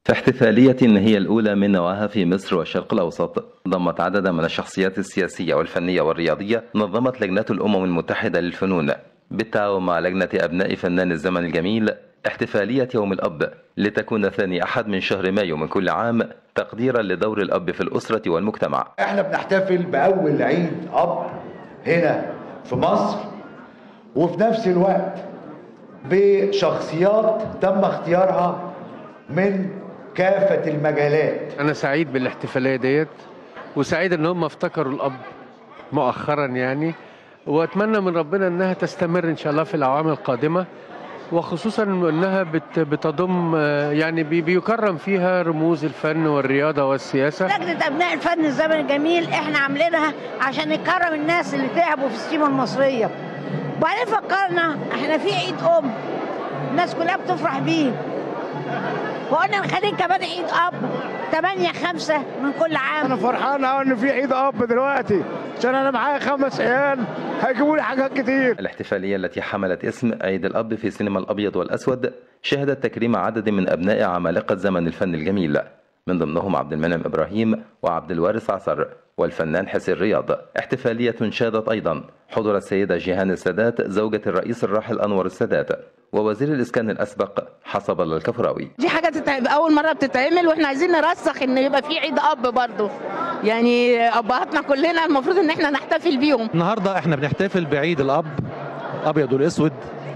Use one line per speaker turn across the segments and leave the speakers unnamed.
في احتفالية هي الأولى من نوعها في مصر والشرق الأوسط ضمت عددا من الشخصيات السياسية والفنية والرياضية نظمت لجنة الأمم المتحدة للفنون بالتعاون مع لجنة أبناء فنان الزمن الجميل احتفالية يوم الأب لتكون ثاني أحد من شهر مايو من كل عام تقديرا لدور الأب في الأسرة والمجتمع
احنا بنحتفل بأول عيد أب هنا في مصر وفي نفس الوقت بشخصيات تم اختيارها من كافة المجالات
أنا سعيد بالاحتفالية ديت وسعيد إن هم افتكروا الأب مؤخرا يعني وأتمنى من ربنا إنها تستمر إن شاء الله في الأعوام القادمة وخصوصا إنها بت بتضم آه، يعني بي- بيكرم فيها رموز الفن والرياضة والسياسة
لجنة أبناء الفن الزمن الجميل إحنا عاملينها عشان نكرم الناس اللي تعبوا في السينما المصرية. وبعدين فكرنا إحنا في عيد أم الناس كلها بتفرح بيه. وقلنا نخليه كمان عيد أب 8 5 من كل عام.
انا فرحان أوي ان في عيد اب دلوقتي عشان انا معايا خمس عيال هيجيبوا لي حاجات كتير
الاحتفالية التي حملت اسم عيد الأب في سينما الأبيض والأسود شهدت تكريم عدد من أبناء عمالقة زمن الفن الجميل من ضمنهم عبد المنعم إبراهيم وعبد الوارث عصر والفنان حسين رياض احتفالية شهدت أيضا حضور السيدة جيهان السادات زوجة الرئيس الراحل أنور السادات ووزير الإسكان الأسبق حسب الله الكفراوي
دي حاجه تتعب اول مره بتتعمل واحنا عايزين نرسخ ان يبقى في عيد اب برضه يعني ابهاتنا كلنا المفروض ان احنا نحتفل بيهم
النهارده احنا بنحتفل بعيد الاب ابيض والاسود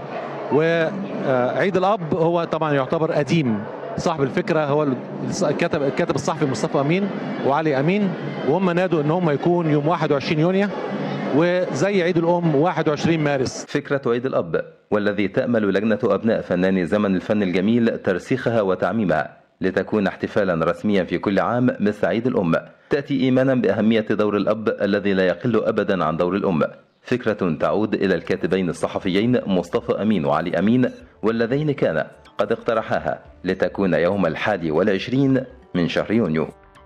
وعيد الاب هو طبعا يعتبر قديم صاحب الفكره هو الكاتب الكاتب الصحفي مصطفى امين وعلي امين وهم نادوا ان هم يكون يوم 21 يونيو وزي عيد الام 21 مارس
فكرة عيد الأب والذي تأمل لجنة أبناء فنان زمن الفن الجميل ترسيخها وتعميمها لتكون احتفالا رسميا في كل عام مثل عيد الأم تأتي إيمانا بأهمية دور الأب الذي لا يقل أبدا عن دور الأم فكرة تعود إلى الكاتبين الصحفيين مصطفى أمين وعلي أمين واللذين كان قد اقترحاها لتكون يوم الحادي والعشرين من شهر يونيو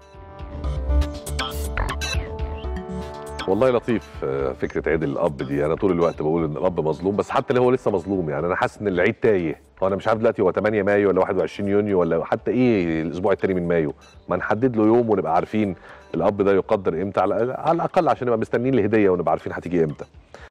والله لطيف آه، فكره عيد الاب دي انا طول الوقت بقول ان الاب مظلوم بس حتى اللي هو لسه مظلوم يعني انا حاسس ان العيد تايه هو انا مش عارف دلوقتي هو 8 مايو ولا 21 يونيو ولا حتى ايه الاسبوع التاني من مايو ما نحدد له يوم ونبقى عارفين الاب ده يقدر امتى على على الاقل عشان نبقى مستنيين الهديه ونبقى عارفين هتيجي امتى